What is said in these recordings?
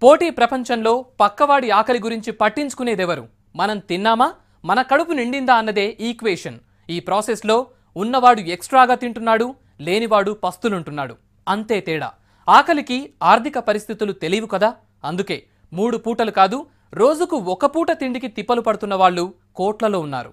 పోటీ ప్రపంచంలో పక్కవాడి ఆకలి గురించి పట్టించుకునేదెవరు మనం తిన్నామా మన కడుపు నిండిందా అన్నదే ఈక్వేషన్ ఈ ప్రాసెస్లో ఉన్నవాడు ఎక్స్ట్రాగా తింటున్నాడు లేనివాడు పస్తులుంటున్నాడు అంతే తేడా ఆకలికి ఆర్థిక పరిస్థితులు తెలియవు కదా అందుకే మూడు పూటలు కాదు రోజుకు ఒక పూట తిండికి తిప్పలు పడుతున్న వాళ్ళు కోట్లలో ఉన్నారు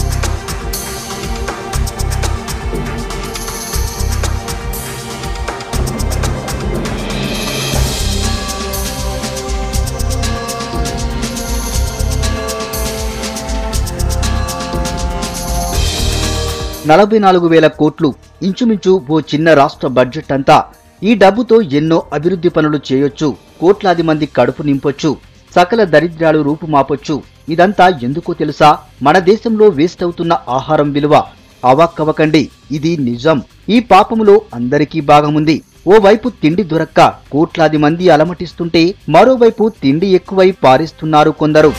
నలభై నాలుగు వేల కోట్లు ఇంచుమించు ఓ చిన్న రాష్ట్ర బడ్జెట్ అంతా ఈ డబ్బుతో ఎన్నో అభివృద్ధి పనులు చేయొచ్చు కోట్లాది మంది కడుపు నింపొచ్చు సకల దరిద్రాలు రూపుమాపొచ్చు ఇదంతా ఎందుకో తెలుసా మన దేశంలో వేస్ట్ అవుతున్న ఆహారం విలువ అవాక్కవకండి ఇది నిజం ఈ పాపములో అందరికీ భాగముంది ఓవైపు తిండి దొరక్క కోట్లాది మంది అలమటిస్తుంటే మరోవైపు తిండి ఎక్కువై పారిస్తున్నారు కొందరు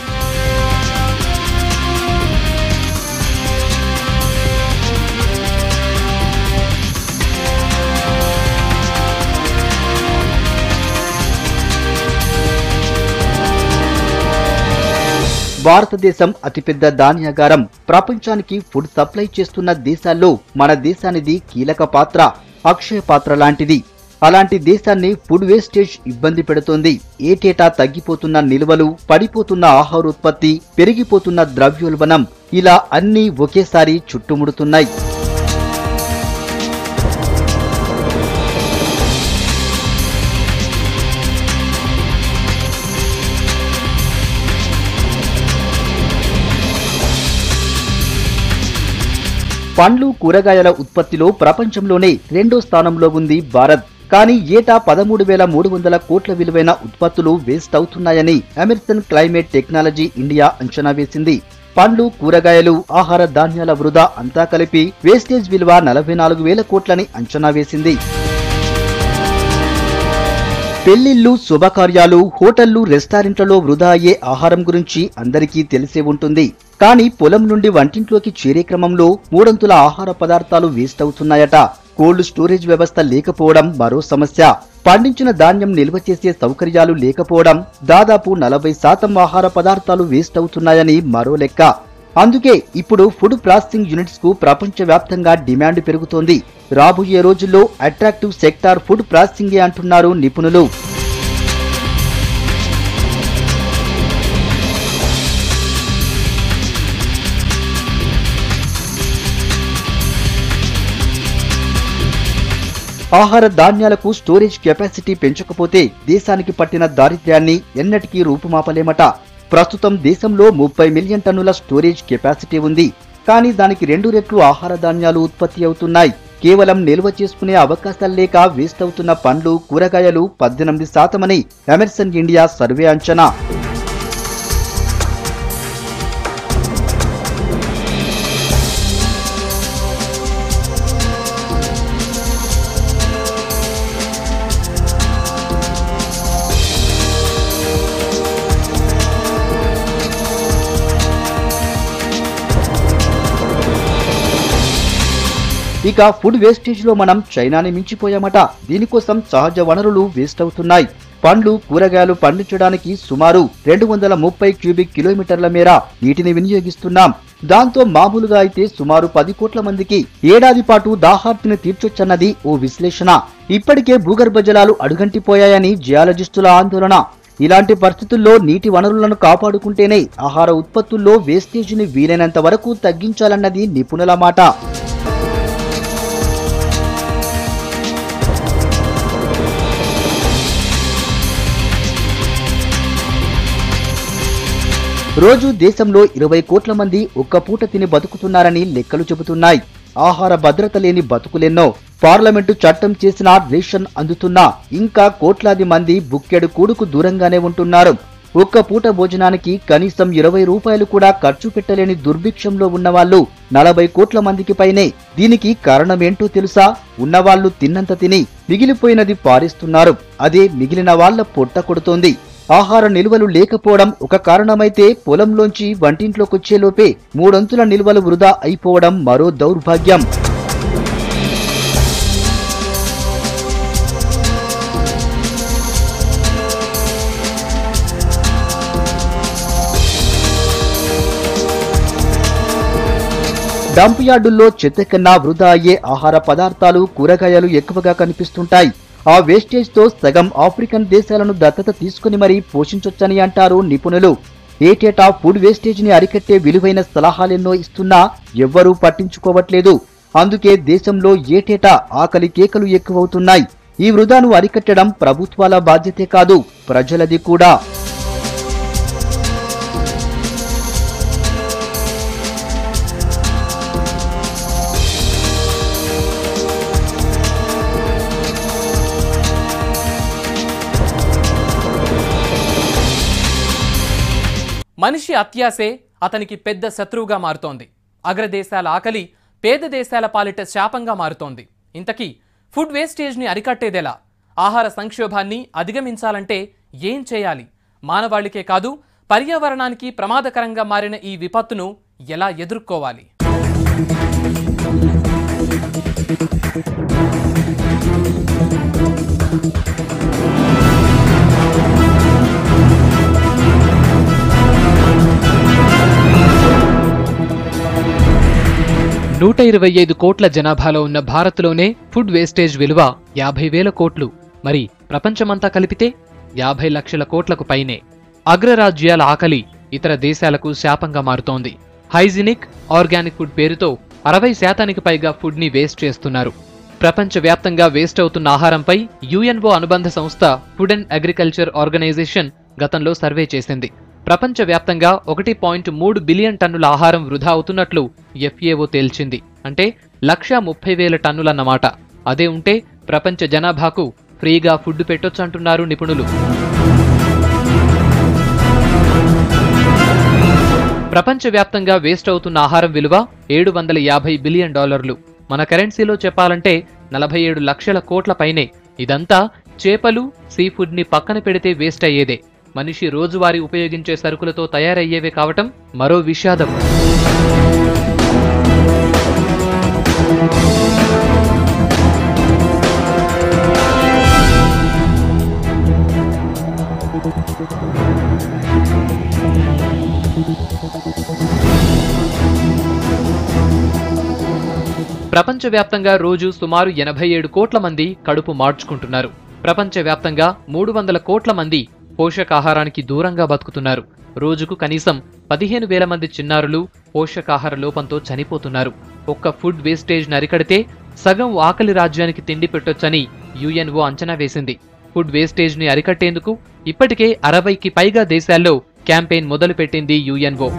భారతదేశం అతిపెద్ద ధాన్యాగారం ప్రపంచానికి ఫుడ్ సప్లై చేస్తున్న దేశాల్లో మన దేశానిది కీలక పాత్ర అక్షయ పాత్ర లాంటిది అలాంటి దేశాన్ని ఫుడ్ వేస్టేజ్ ఇబ్బంది పెడుతోంది ఏటేటా తగ్గిపోతున్న నిల్వలు పడిపోతున్న ఆహారోత్పత్తి పెరిగిపోతున్న ద్రవ్యోల్బణం ఇలా అన్నీ ఒకేసారి చుట్టుముడుతున్నాయి పండ్లు కూరగాయల ఉత్పత్తిలో ప్రపంచంలోనే రెండో స్థానంలో ఉంది భారత్ కానీ ఏటా పదమూడు వేల మూడు వందల కోట్ల విలువైన ఉత్పత్తులు వేస్ట్ అవుతున్నాయని అమెరికన్ క్లైమేట్ టెక్నాలజీ ఇండియా అంచనా వేసింది పండ్లు కూరగాయలు ఆహార ధాన్యాల వృధా అంతా కలిపి వేస్టేజ్ విలువ నలభై నాలుగు వేల కోట్లని అంచనా వేసింది పెళ్లిళ్లు శుభకార్యాలు హోటళ్లు రెస్టారెంట్లలో వృధా అయ్యే ఆహారం గురించి అందరికీ తెలిసే ఉంటుంది కానీ పొలం నుండి వంటింట్లోకి చేరే క్రమంలో మూడంతుల ఆహార పదార్థాలు వేస్ట్ అవుతున్నాయట కోల్డ్ స్టోరేజ్ వ్యవస్థ లేకపోవడం మరో సమస్య పండించిన ధాన్యం నిల్వ చేసే సౌకర్యాలు లేకపోవడం దాదాపు నలభై శాతం ఆహార పదార్థాలు వేస్ట్ అవుతున్నాయని మరో లెక్క అందుకే ఇప్పుడు ఫుడ్ ప్రాసెసింగ్ యూనిట్స్ కు ప్రపంచవ్యాప్తంగా డిమాండ్ పెరుగుతోంది రాబోయే రోజుల్లో అట్రాక్టివ్ సెక్టార్ ఫుడ్ ప్రాసెసింగే అంటున్నారు నిపుణులు ఆహార ధాన్యాలకు స్టోరేజ్ కెపాసిటీ పెంచకపోతే దేశానికి పట్టిన దారిద్ర్యాన్ని ఎన్నటికీ రూపుమాపలేమట ప్రస్తుతం దేశంలో ముప్పై మిలియన్ టన్నుల స్టోరేజ్ కెపాసిటీ ఉంది కానీ దానికి రెండు రెట్లు ఆహార ధాన్యాలు ఉత్పత్తి అవుతున్నాయి కేవలం నిల్వ చేసుకునే అవకాశాలు లేక వేస్ట్ అవుతున్న పండ్లు కూరగాయలు పద్దెనిమిది శాతమని ఎమర్సన్ ఇండియా సర్వే అంచనా ఇక ఫుడ్ వేస్టేజ్ లో మనం చైనాని మించిపోయామట దీనికోసం సహజ వనరులు వేస్ట్ అవుతున్నాయి పండ్లు కూరగాయలు పండించడానికి సుమారు రెండు వందల ముప్పై క్యూబిక్ కిలోమీటర్ల మేర నీటిని వినియోగిస్తున్నాం దాంతో మామూలుగా అయితే సుమారు పది కోట్ల మందికి ఏడాది పాటు దాహార్తిని తీర్చొచ్చన్నది ఓ విశ్లేషణ ఇప్పటికే భూగర్భ జలాలు అడుగంటిపోయాయని జియాలజిస్టుల ఆందోళన ఇలాంటి పరిస్థితుల్లో నీటి వనరులను కాపాడుకుంటేనే ఆహార ఉత్పత్తుల్లో వేస్టేజీని వీలైనంత వరకు తగ్గించాలన్నది నిపుణుల మాట రోజు దేశంలో ఇరవై కోట్ల మంది ఒక్క పూట తిని బతుకుతున్నారని లెక్కలు చెబుతున్నాయి ఆహార భద్రత లేని బతుకులెన్నో పార్లమెంటు చట్టం చేసిన రేషన్ అందుతున్నా ఇంకా కోట్లాది మంది బుక్కెడు కూడుకు దూరంగానే ఉంటున్నారు ఒక్క పూట భోజనానికి కనీసం ఇరవై రూపాయలు కూడా ఖర్చు పెట్టలేని దుర్భిక్షంలో ఉన్నవాళ్ళు నలభై కోట్ల మందికి పైనే దీనికి కారణమేంటో తెలుసా ఉన్నవాళ్లు తిన్నంత తిని మిగిలిపోయినది పారిస్తున్నారు అదే మిగిలిన వాళ్ళ పొట్ట కొడుతోంది ఆహార నిల్వలు లేకపోవడం ఒక కారణమైతే పొలంలోంచి వంటింట్లోకొచ్చేలోపే మూడొంతుల నిల్వలు వృధా అయిపోవడం మరో దౌర్భాగ్యం డంప్ యార్డుల్లో చెత్త కన్నా వృధా అయ్యే ఆహార పదార్థాలు కూరగాయలు ఎక్కువగా కనిపిస్తుంటాయి ఆ వేస్టేజ్ తో సగం ఆఫ్రికన్ దేశాలను దత్తత తీసుకుని మరీ పోషించొచ్చని అంటారు నిపుణులు ఏటేటా ఫుడ్ వేస్టేజ్ ని అరికట్టే విలువైన సలహాలెన్నో ఇస్తున్నా ఎవ్వరూ పట్టించుకోవట్లేదు అందుకే దేశంలో ఏటేటా ఆకలి కేకలు ఎక్కువవుతున్నాయి ఈ వృధాను అరికట్టడం ప్రభుత్వాల బాధ్యతే కాదు ప్రజలది కూడా మనిషి అత్యాసే అతనికి పెద్ద శత్రువుగా మారుతోంది అగ్రదేశాల ఆకలి పేద దేశాల పాలిట శాపంగా మారుతోంది ఇంతకీ ఫుడ్ వేస్టేజ్ని అరికట్టేదెలా ఆహార సంక్షోభాన్ని అధిగమించాలంటే ఏం చేయాలి మానవాళికే కాదు పర్యావరణానికి ప్రమాదకరంగా మారిన ఈ విపత్తును ఎలా ఎదుర్కోవాలి నూట ఇరవై ఐదు కోట్ల జనాభాలో ఉన్న భారత్లోనే ఫుడ్ వేస్టేజ్ విలువ యాభై వేల కోట్లు మరి ప్రపంచమంతా కలిపితే యాభై లక్షల కోట్లకు పైనే అగ్రరాజ్యాల ఆకలి ఇతర దేశాలకు శాపంగా మారుతోంది హైజినిక్ ఆర్గానిక్ ఫుడ్ పేరుతో అరవై శాతానికి పైగా ఫుడ్ ని వేస్ట్ చేస్తున్నారు ప్రపంచవ్యాప్తంగా వేస్ట్ అవుతున్న ఆహారంపై యుఎన్ఓ అనుబంధ సంస్థ ఫుడ్ అండ్ అగ్రికల్చర్ ఆర్గనైజేషన్ గతంలో సర్వే చేసింది ప్రపంచవ్యాప్తంగా ఒకటి పాయింట్ మూడు బిలియన్ టన్నుల ఆహారం వృధా అవుతున్నట్లు ఎఫ్ఏఓ తేల్చింది అంటే లక్ష ముప్పై వేల టన్నులన్నమాట అదే ఉంటే ప్రపంచ జనాభాకు ఫ్రీగా ఫుడ్ పెట్టొచ్చంటున్నారు నిపుణులు ప్రపంచవ్యాప్తంగా వేస్ట్ అవుతున్న ఆహారం విలువ ఏడు వందల యాభై బిలియన్ డాలర్లు మన కరెన్సీలో చెప్పాలంటే నలభై ఏడు లక్షల కోట్ల పైనే ఇదంతా చేపలు సీ ఫుడ్ ని పక్కన పెడితే వేస్ట్ అయ్యేదే మనిషి రోజువారీ ఉపయోగించే సరుకులతో తయారయ్యేవే కావటం మరో విషాదం ప్రపంచవ్యాప్తంగా రోజు సుమారు ఎనభై ఏడు కోట్ల మంది కడుపు మార్చుకుంటున్నారు ప్రపంచవ్యాప్తంగా మూడు వందల కోట్ల మంది పోషకాహారానికి దూరంగా బతుకుతున్నారు రోజుకు కనీసం పదిహేను వేల మంది చిన్నారులు పోషకాహార లోపంతో చనిపోతున్నారు ఒక్క ఫుడ్ వేస్టేజ్ అరికడితే సగం ఆకలి రాజ్యానికి తిండి పెట్టొచ్చని యుఎన్ఓ అంచనా వేసింది ఫుడ్ వేస్టేజ్ ని అరికట్టేందుకు ఇప్పటికే అరవైకి పైగా దేశాల్లో క్యాంపెయిన్ మొదలుపెట్టింది యుఎన్ఓ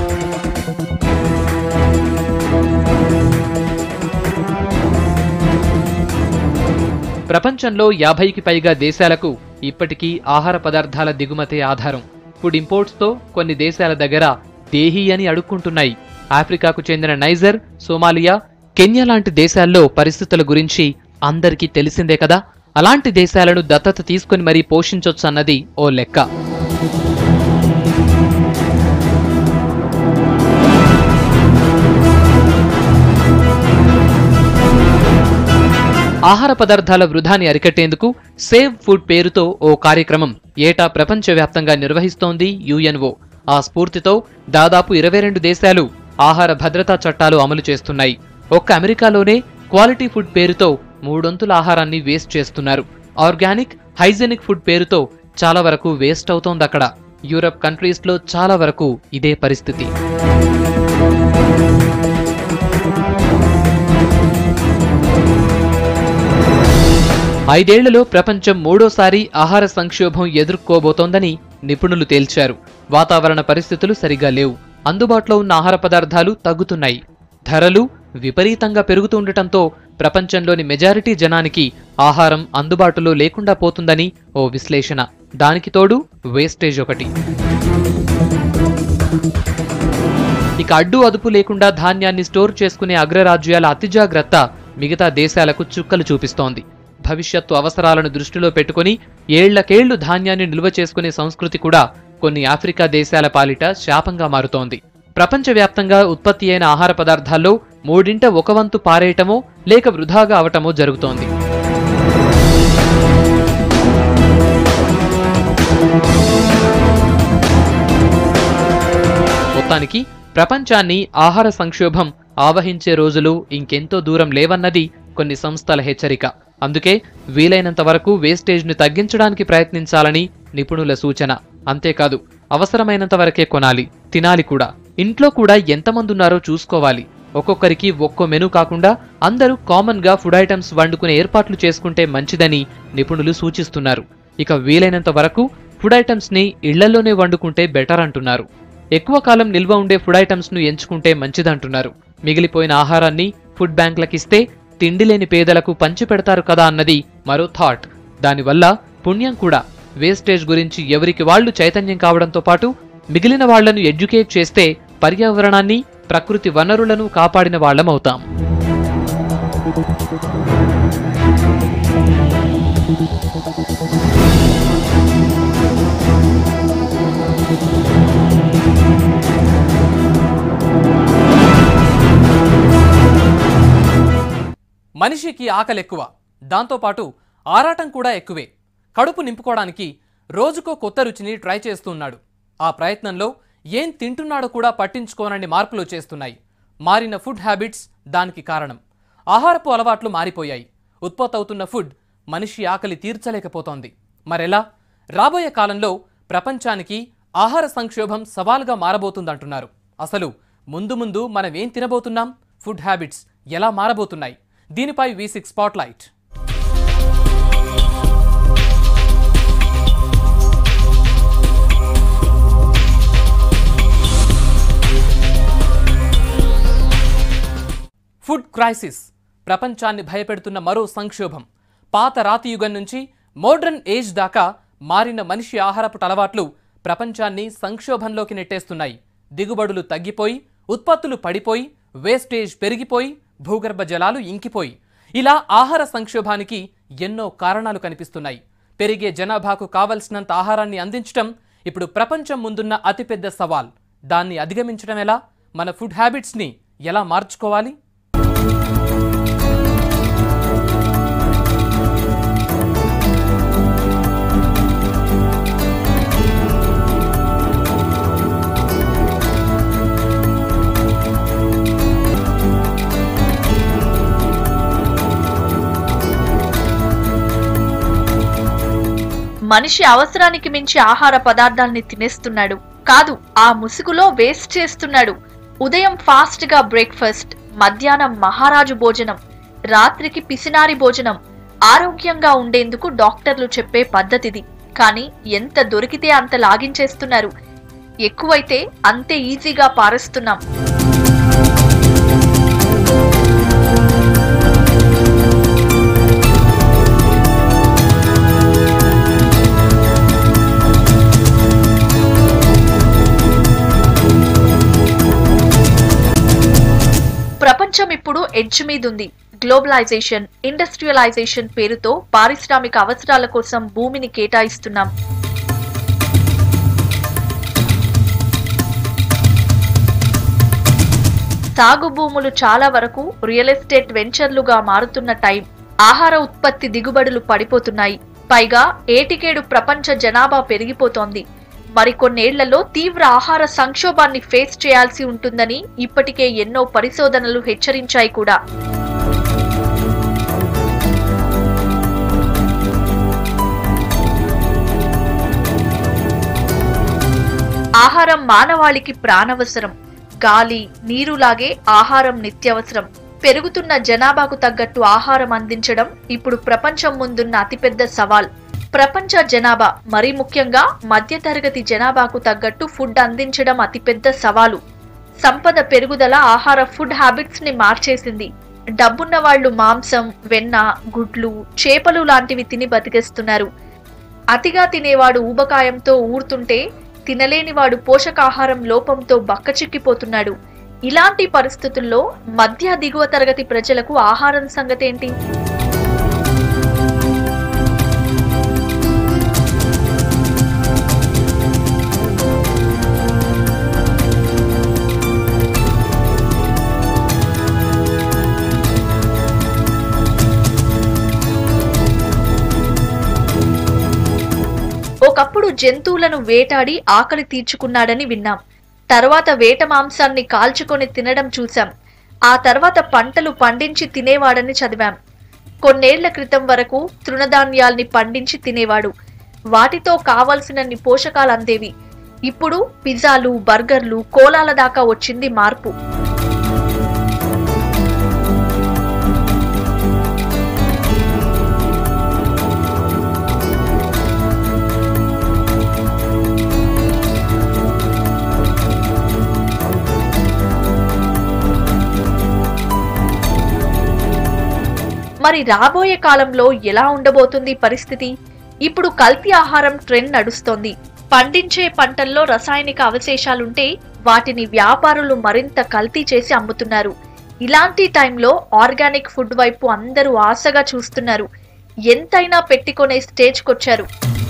ప్రపంచంలో యాభైకి పైగా దేశాలకు ఇప్పటికీ ఆహార పదార్థాల దిగుమతే ఆధారం ఫుడ్ ఇంపోర్ట్స్తో కొన్ని దేశాల దగ్గర దేహీ అని అడుక్కుంటున్నాయి ఆఫ్రికాకు చెందిన నైజర్ సోమాలియా కెన్యా లాంటి దేశాల్లో పరిస్థితుల గురించి అందరికీ తెలిసిందే కదా అలాంటి దేశాలను దత్తత తీసుకుని మరీ పోషించొచ్చు అన్నది ఓ లెక్క ఆహార పదార్థాల వృధాని అరికట్టేందుకు సేవ్ ఫుడ్ పేరుతో ఓ కార్యక్రమం ఏటా ప్రపంచవ్యాప్తంగా నిర్వహిస్తోంది యుఎన్ఓ ఆ స్ఫూర్తితో దాదాపు ఇరవై రెండు దేశాలు ఆహార భద్రతా చట్టాలు అమలు చేస్తున్నాయి ఒక్క అమెరికాలోనే క్వాలిటీ ఫుడ్ పేరుతో మూడొంతుల ఆహారాన్ని వేస్ట్ చేస్తున్నారు ఆర్గానిక్ హైజెనిక్ ఫుడ్ పేరుతో చాలా వరకు వేస్ట్ అవుతోంది అక్కడ యూరప్ కంట్రీస్లో చాలా వరకు ఇదే పరిస్థితి ఐదేళ్లలో ప్రపంచం మూడోసారి ఆహార సంక్షోభం ఎదుర్కోబోతోందని నిపుణులు తేల్చారు వాతావరణ పరిస్థితులు సరిగా లేవు అందుబాటులో ఉన్న ఆహార పదార్థాలు తగ్గుతున్నాయి ధరలు విపరీతంగా పెరుగుతుండటంతో ప్రపంచంలోని మెజారిటీ జనానికి ఆహారం అందుబాటులో లేకుండా పోతుందని ఓ విశ్లేషణ దానికి తోడు వేస్టేజ్ ఒకటి ఇక అడ్డు అదుపు లేకుండా ధాన్యాన్ని స్టోర్ చేసుకునే అగ్రరాజ్యాల అతిజాగ్రత్త మిగతా దేశాలకు చుక్కలు చూపిస్తోంది భవిష్యత్తు అవసరాలను దృష్టిలో పెట్టుకుని ఏళ్లకేళ్లు ధాన్యాన్ని నిల్వ చేసుకునే సంస్కృతి కూడా కొన్ని ఆఫ్రికా దేశాల పాలిట శాపంగా మారుతోంది ప్రపంచవ్యాప్తంగా ఉత్పత్తి అయిన ఆహార పదార్థాల్లో మూడింట ఒక వంతు పారేయటమో లేక వృధాగా అవటమో జరుగుతోంది మొత్తానికి ప్రపంచాన్ని ఆహార సంక్షోభం ఆవహించే రోజులు ఇంకెంతో దూరం లేవన్నది కొన్ని సంస్థల హెచ్చరిక అందుకే వీలైనంత వరకు వేస్టేజ్ను తగ్గించడానికి ప్రయత్నించాలని నిపుణుల సూచన అంతేకాదు అవసరమైనంత వరకే కొనాలి తినాలి కూడా ఇంట్లో కూడా ఎంతమంది ఉన్నారో చూసుకోవాలి ఒక్కొక్కరికి ఒక్కో మెనూ కాకుండా అందరూ కామన్ గా ఫుడ్ ఐటమ్స్ వండుకునే ఏర్పాట్లు చేసుకుంటే మంచిదని నిపుణులు సూచిస్తున్నారు ఇక వీలైనంత వరకు ఫుడ్ ఐటమ్స్ ని ఇళ్లలోనే వండుకుంటే బెటర్ అంటున్నారు ఎక్కువ కాలం నిల్వ ఉండే ఫుడ్ ఐటమ్స్ ను ఎంచుకుంటే మంచిదంటున్నారు మిగిలిపోయిన ఆహారాన్ని ఫుడ్ బ్యాంక్లకిస్తే తిండి లేని పేదలకు పంచి పెడతారు కదా అన్నది మరో థాట్ దానివల్ల పుణ్యం కూడా వేస్టేజ్ గురించి ఎవరికి వాళ్ళు చైతన్యం కావడంతో పాటు మిగిలిన వాళ్లను ఎడ్యుకేట్ చేస్తే పర్యావరణాన్ని ప్రకృతి వనరులను కాపాడిన వాళ్ళమవుతాం మనిషికి ఆకలి ఎక్కువ దాంతోపాటు ఆరాటం కూడా ఎక్కువే కడుపు నింపుకోవడానికి రోజుకో కొత్త రుచిని ట్రై చేస్తున్నాడు ఆ ప్రయత్నంలో ఏం తింటున్నాడో కూడా పట్టించుకోనని మార్పులు చేస్తున్నాయి మారిన ఫుడ్ హ్యాబిట్స్ దానికి కారణం ఆహారపు అలవాట్లు మారిపోయాయి ఉత్పత్తి అవుతున్న ఫుడ్ మనిషి ఆకలి తీర్చలేకపోతోంది మరెలా రాబోయే కాలంలో ప్రపంచానికి ఆహార సంక్షోభం సవాల్గా మారబోతుందంటున్నారు అసలు ముందు ముందు మనం ఏం తినబోతున్నాం ఫుడ్ హ్యాబిట్స్ ఎలా మారబోతున్నాయి దీనిపై V six spotlight food crisis ప్రపంచాన్ని భయపెడుతున్న మరో సంక్షోభం పాత రాతి యుగం నుంచి మోడ్రన్ ఏజ్ దాకా మారిన మనిషి ఆహారపు అలవాట్లు ప్రపంచాన్ని సంక్షోభంలోకి నెట్టేస్తున్నాయి దిగుబడులు తగ్గిపోయి ఉత్పత్తులు పడిపోయి వేస్టేజ్ పెరిగిపోయి భూగర్భ జలాలు ఇంకిపోయి ఇలా ఆహార సంక్షోభానికి ఎన్నో కారణాలు కనిపిస్తున్నాయి పెరిగే జనాభాకు కావలసినంత ఆహారాన్ని అందించడం ఇప్పుడు ప్రపంచం ముందున్న అతిపెద్ద సవాల్ దాన్ని అధిగమించడం ఎలా మన ఫుడ్ హ్యాబిట్స్ని ఎలా మార్చుకోవాలి మనిషి అవసరానికి మించి ఆహార పదార్థాల్ని తినేస్తున్నాడు కాదు ఆ ముసుగులో వేస్ట్ చేస్తున్నాడు ఉదయం ఫాస్ట్ గా బ్రేక్ఫాస్ట్ మధ్యాహ్నం మహారాజు భోజనం రాత్రికి పిసినారి భోజనం ఆరోగ్యంగా ఉండేందుకు డాక్టర్లు చెప్పే పద్ధతిది కానీ ఎంత దొరికితే అంత లాగించేస్తున్నారు ఎక్కువైతే అంతే ఈజీగా పారేస్తున్నాం ప్రపంచం ఇప్పుడు ఎడ్జ్ మీదుంది గ్లోబలైజేషన్ ఇండస్ట్రియలైజేషన్ పేరుతో పారిశ్రామిక అవసరాల కోసం భూమిని కేటాయిస్తున్నాం సాగు భూములు చాలా వరకు రియల్ ఎస్టేట్ వెంచర్లుగా మారుతున్న టైం ఆహార ఉత్పత్తి దిగుబడులు పడిపోతున్నాయి పైగా ఏటికేడు ప్రపంచ జనాభా పెరిగిపోతోంది మరికొన్నేళ్లలో తీవ్ర ఆహార సంక్షోభాన్ని ఫేస్ చేయాల్సి ఉంటుందని ఇప్పటికే ఎన్నో పరిశోధనలు హెచ్చరించాయి కూడా ఆహారం మానవాళికి ప్రాణవసరం గాలి నీరులాగే ఆహారం నిత్యవసరం పెరుగుతున్న జనాభాకు తగ్గట్టు ఆహారం అందించడం ఇప్పుడు ప్రపంచం ముందున్న అతిపెద్ద సవాల్ ప్రపంచ జనాభా మరీ ముఖ్యంగా మధ్యతరగతి జనాభాకు తగ్గట్టు ఫుడ్ అందించడం అతిపెద్ద సవాలు సంపద పెరుగుదల ఆహార ఫుడ్ హ్యాబిట్స్ ని మార్చేసింది డబ్బున్న వాళ్ళు మాంసం వెన్న గుడ్లు చేపలు లాంటివి తిని బతికేస్తున్నారు అతిగా తినేవాడు ఊబకాయంతో ఊరుతుంటే తినలేనివాడు పోషకాహారం లోపంతో బక్కచిక్కిపోతున్నాడు ఇలాంటి పరిస్థితుల్లో మధ్య దిగువ తరగతి ప్రజలకు ఆహారం సంగతేంటి ఒకప్పుడు జంతువులను వేటాడి ఆకలి తీర్చుకున్నాడని విన్నాం తర్వాత వేట మాంసాన్ని కాల్చుకొని తినడం చూశాం ఆ తర్వాత పంటలు పండించి తినేవాడని చదివాం కొన్నేళ్ల క్రితం వరకు తృణధాన్యాల్ని పండించి తినేవాడు వాటితో కావలసినన్ని పోషకాలు అందేవి ఇప్పుడు పిజ్జాలు బర్గర్లు కోలాల దాకా వచ్చింది మార్పు మరి రాబోయే కాలంలో ఎలా ఉండబోతుంది పరిస్థితి ఇప్పుడు కల్తీ ఆహారం ట్రెండ్ నడుస్తోంది పండించే పంటల్లో రసాయనిక అవశేషాలుంటే వాటిని వ్యాపారులు మరింత కల్తీ చేసి అమ్ముతున్నారు ఇలాంటి టైంలో ఆర్గానిక్ ఫుడ్ వైపు అందరూ ఆశగా చూస్తున్నారు ఎంతైనా పెట్టుకునే స్టేజ్కొచ్చారు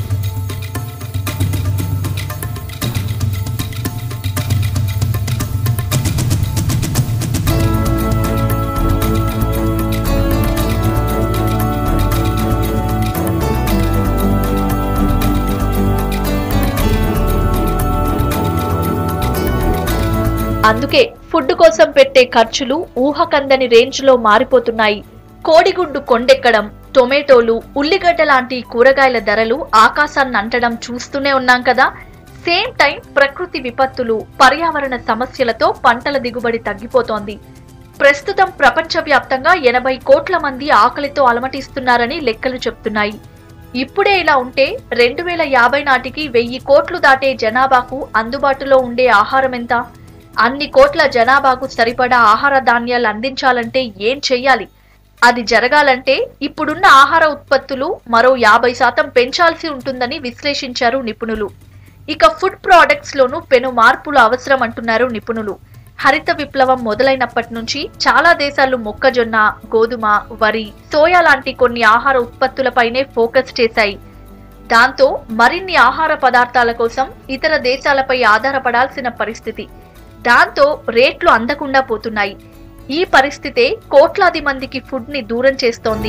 అందుకే ఫుడ్ కోసం పెట్టే ఖర్చులు ఊహకందని రేంజ్ లో మారిపోతున్నాయి కోడిగుడ్డు కొండెక్కడం టొమాటోలు ఉల్లిగడ్డ లాంటి కూరగాయల ధరలు ఆకాశాన్ని అంటడం చూస్తూనే ఉన్నాం కదా సేమ్ టైం ప్రకృతి విపత్తులు పర్యావరణ సమస్యలతో పంటల దిగుబడి తగ్గిపోతోంది ప్రస్తుతం ప్రపంచవ్యాప్తంగా ఎనభై కోట్ల మంది ఆకలితో అలమటిస్తున్నారని లెక్కలు చెప్తున్నాయి ఇప్పుడే ఇలా ఉంటే రెండు వేల యాభై నాటికి వెయ్యి కోట్లు దాటే జనాభాకు అందుబాటులో ఉండే ఆహారం ఎంత అన్ని కోట్ల జనాభాకు సరిపడా ఆహార ధాన్యాలు అందించాలంటే ఏం చెయ్యాలి అది జరగాలంటే ఇప్పుడున్న ఆహార ఉత్పత్తులు మరో యాభై శాతం పెంచాల్సి ఉంటుందని విశ్లేషించారు నిపుణులు ఇక ఫుడ్ ప్రోడక్ట్స్ లోనూ పెను మార్పులు అవసరం అంటున్నారు నిపుణులు హరిత విప్లవం మొదలైనప్పటి నుంచి చాలా దేశాలు మొక్కజొన్న గోధుమ వరి సోయా లాంటి కొన్ని ఆహార ఉత్పత్తులపైనే ఫోకస్ చేశాయి దాంతో మరిన్ని ఆహార పదార్థాల కోసం ఇతర దేశాలపై ఆధారపడాల్సిన పరిస్థితి దాంతో రేట్లు అందకుండా పోతున్నాయి ఈ పరిస్థితే కోట్లాది మందికి ఫుడ్ ని దూరం చేస్తోంది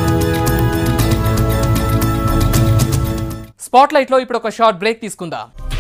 స్పాట్లైట్లో ఇప్పుడు ఒక షార్ట్ బ్రేక్ తీసుకుందాం